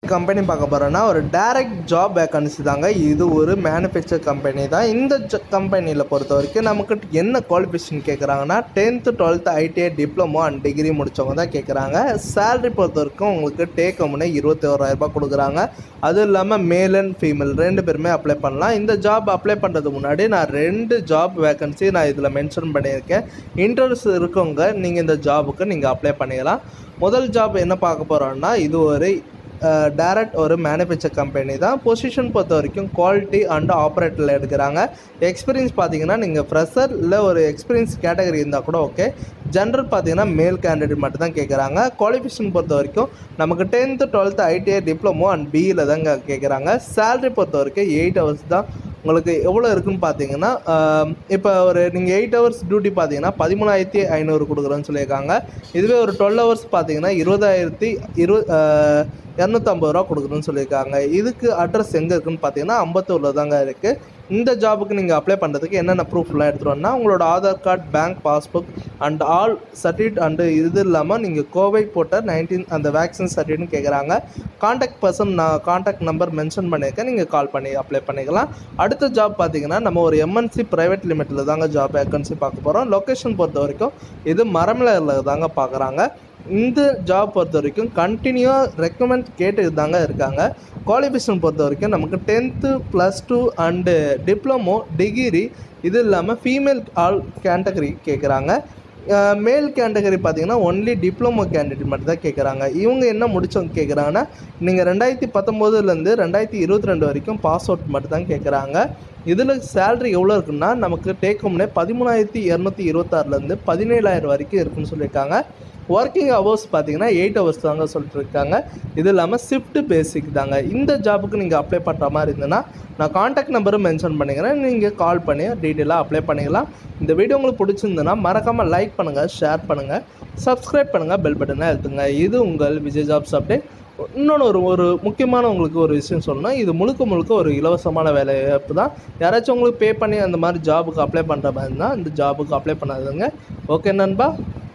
company பார்க்க போகிறோன்னா ஒரு டைரக்ட் ஜாப் வேக்கன்சி தாங்க இது ஒரு மேனுஃபேக்சர் கம்பெனி தான் இந்த கம்பெனியில் பொறுத்த வரைக்கும் நமக்கு என்ன குவாலிஃபிகேஷன் கேட்குறாங்கன்னா tenth twelfth ITI diploma and degree முடித்தவங்க தான் கேட்குறாங்க சேலரி பொறுத்த வரைக்கும் உங்களுக்கு டேக் அமௌண்ட் இருபத்தி ஓராயிரரூபா கொடுக்குறாங்க அதுவும் இல்லாமல் மேல் அண்ட் ஃபீமேல் ரெண்டு பேருமே அப்ளை பண்ணலாம் இந்த ஜாப் அப்ளை பண்ணுறதுக்கு முன்னாடி நான் ரெண்டு ஜாப் வேக்கன்சி நான் இதில் மென்ஷன் பண்ணியிருக்கேன் இன்ட்ரெஸ்ட் இருக்கவங்க நீங்கள் இந்த ஜாபுக்கு நீங்கள் அப்ளை பண்ணிக்கலாம் முதல் ஜாப் என்ன பார்க்க போகிறோன்னா இது ஒரு டேரக்ட் ஒரு மேனுஃபேக்சர் கம்பெனி தான் பொசிஷன் பொறுத்த வரைக்கும் குவாலிட்டி அண்ட் ஆப்ரேட்டரில் எடுக்கிறாங்க எக்ஸ்பீரியன்ஸ் பார்த்தீங்கன்னா நீங்கள் ஃப்ரெஷர் இல்லை ஒரு எக்ஸ்பீரியன்ஸ் கேட்டகரி இருந்தால் கூட ஓகே ஜென்ரல் பார்த்தீங்கன்னா மேல் கேண்டிடேட் மட்டும் தான் கேட்குறாங்க குவாலிஃபிகேஷன் பொறுத்த வரைக்கும் நமக்கு tenth twelfth ITI diploma and பிஇயில் தாங்க கேட்குறாங்க சேலரி பொறுத்த வரைக்கும் எயிட் ஹவர்ஸ் தான் உங்களுக்கு எவ்வளோ இருக்குன்னு பார்த்தீங்கன்னா இப்போ ஒரு நீங்கள் எயிட் ஹவர்ஸ் டியூட்டி பார்த்தீங்கன்னா பதிமூணாயிரத்தி ஐநூறு கொடுக்குறோன்னு சொல்லியிருக்காங்க இதுவே ஒரு டுவெல் ஹவர்ஸ் பார்த்தீங்கன்னா இருபதாயிரத்தி இரு இரநூத்தம்பது ரூபா கொடுக்குறோன்னு சொல்லியிருக்காங்க இதுக்கு அட்ரஸ் எங்கே இருக்குன்னு பார்த்தீங்கன்னா அம்பத்தூரில் தாங்க இருக்குது இந்த ஜாபுக்கு நீங்கள் அப்ளை பண்ணுறதுக்கு என்னென்ன ப்ரூஃப்லாம் எடுத்துகிட்டு வரணும்னா உங்களோட Aadhaar card bank passbook and all certificate and இது இல்லாமல் நீங்கள் கோவை போட்ட நைன்டீன் அந்த வேக்சின் சர்டிஃபிகேட்னு கேட்குறாங்க காண்டாக்ட் பர்சன் நான் காண்டாக்ட் நம்பர் மென்ஷன் பண்ணியிருக்கேன் நீங்கள் கால் பண்ணி அப்ளை பண்ணிக்கலாம் அடுத்த ஜாப் பார்த்தீங்கன்னா நம்ம ஒரு எம்என்சி ப்ரைவேட் லிமிட்டில் தாங்க ஜாப் வேக்கன்சி பார்க்க போகிறோம் லொக்கேஷன் பொறுத்த வரைக்கும் இது மரமலையில் தாங்க பார்க்குறாங்க இந்த ஜாப் பொறுத்த வரைக்கும் கண்டினியூவாக ரெக்கமெண்ட் கேட்டு தாங்க இருக்காங்க குவாலிஃபிகேஷன் பொறுத்த வரைக்கும் நமக்கு tenth plus two and diploma degree இது இல்லாமல் ஃபீமேல் ஆல் கேட்டகரி கேட்குறாங்க மேல் கேட்டகரி பார்த்தீங்கன்னா ஒன்லி டிப்ளமோ கேண்டிடேட் மட்டும் தான் கேட்குறாங்க இவங்க என்ன முடிச்சவங்க கேட்குறாங்கன்னா நீங்கள் ரெண்டாயிரத்தி பத்தொம்போதுலேருந்து ரெண்டாயிரத்தி இருபத்தி ரெண்டு வரைக்கும் பாஸ் அவுட் மட்டும் தான் கேட்குறாங்க இதில் சேல்ரி எவ்வளோ இருக்குன்னா நமக்கு டேக் ஹோம்னே பதிமூணாயிரத்தி இரநூத்தி இருபத்தாறுலேருந்து பதினேழாயிரம் வரைக்கும் இருக்குன்னு சொல்லியிருக்காங்க ஒர்க்கிங் ஹவர்ஸ் பார்த்தீங்கன்னா எயிட் ஹவர்ஸ் தாங்க சொல்லிட்டு இருக்காங்க இது இல்லாமல் ஷிஃப்ட் பேசிக் தாங்க இந்த ஜாபுக்கு நீங்கள் அப்ளை பண்ணுற மாதிரி இருந்ததுன்னா நான் காண்டாக்ட் நம்பரும் மென்ஷன் பண்ணிக்கிறேன் நீங்கள் கால் பண்ணி டீட்டெயிலாக அப்ளை பண்ணிக்கலாம் இந்த வீடியோ உங்களுக்கு பிடிச்சிருந்ததுன்னா மறக்காமல் லைக் பண்ணுங்கள் ஷேர் பண்ணுங்கள் சப்ஸ்கிரைப் பண்ணுங்கள் பெல் பட்டனை அழுத்துங்க இது உங்கள் விஜய் ஜாப்ஸ் அப்டேட் இன்னொன்று ஒரு ஒரு முக்கியமான உங்களுக்கு ஒரு விஷயம் சொல்லணும் இது முழுக்க முழுக்க ஒரு இலவசமான வேலைவாய்ப்பு தான் யாராச்சும் உங்களுக்கு பே பண்ணி அந்த மாதிரி ஜாபுக்கு அப்ளை பண்ணுற மாதிரி இருந்தால் இந்த ஜாபுக்கு அப்ளை பண்ணாதுங்க ஓகே நண்பா